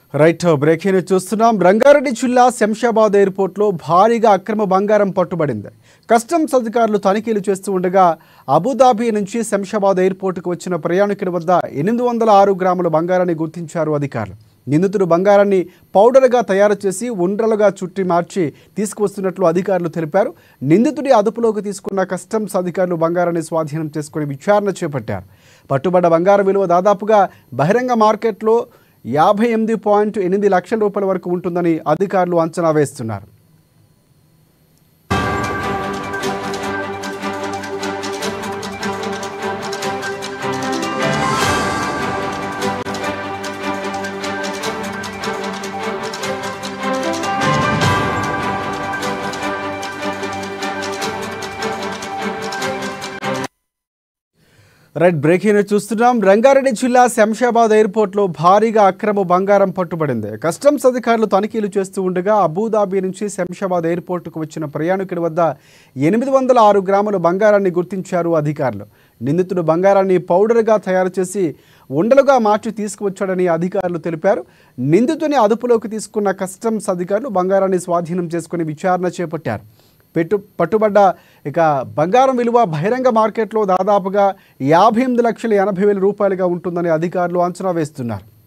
right breaking news చూస్తున్నాం రంగారెడ్డి జిల్లా శంషాబాద్ ఎయిర్పోర్ట్లో భారీగా అక్రమ బంగారం పట్టుబడింది కస్టమ్స్ అధికారులు తనిఖీలు చేస్తూ ఉండగా అబుదాబి నుంచి శంషాబాద్ ఎయిర్పోర్టుకు వచ్చిన ప్రయాణికుడి వద్ద ఎనిమిది వందల ఆరు గ్రాముల బంగారాన్ని గుర్తించారు అధికారులు నిందితుడు బంగారాన్ని పౌడర్గా తయారు చేసి ఉండ్రలుగా చుట్టి మార్చి తీసుకువస్తున్నట్లు అధికారులు తెలిపారు నిందితుడి అదుపులోకి తీసుకున్న కస్టమ్స్ అధికారులు బంగారాన్ని స్వాధీనం చేసుకుని విచారణ చేపట్టారు పట్టుబడ్డ బంగారం విలువ దాదాపుగా బహిరంగ మార్కెట్లో యాభై ఎనిమిది పాయింట్ ఎనిమిది లక్షల రూపాయల వరకు ఉంటుందని అధికారులు అంచనా వేస్తున్నారు రైట్ బ్రేకింగ్ న్యూస్ చూస్తున్నాం రంగారెడ్డి జిల్లా శంషాబాద్ ఎయిర్పోర్ట్లో భారీగా అక్రమ బంగారం పట్టుబడింది కస్టమ్స్ అధికారులు తనిఖీలు చేస్తూ ఉండగా అబుదాబి నుంచి శంషాబాద్ ఎయిర్పోర్టుకు వచ్చిన ప్రయాణికుడి వద్ద ఎనిమిది వందల ఆరు గ్రాముల బంగారాన్ని గుర్తించారు అధికారులు నిందితుడు బంగారాన్ని పౌడర్గా తయారు చేసి ఉండలుగా మార్చి తీసుకువచ్చాడని అధికారులు తెలిపారు నిందితుని అదుపులోకి తీసుకున్న కస్టమ్స్ అధికారులు బంగారాన్ని స్వాధీనం చేసుకుని విచారణ చేపట్టారు పెట్టు పట్టుబడ్డ ఇక బంగారం విలువ బహిరంగ మార్కెట్లో దాదాపుగా యాభై ఎనిమిది లక్షల ఎనభై వేల రూపాయలుగా ఉంటుందని అధికారులు అంచనా వేస్తున్నారు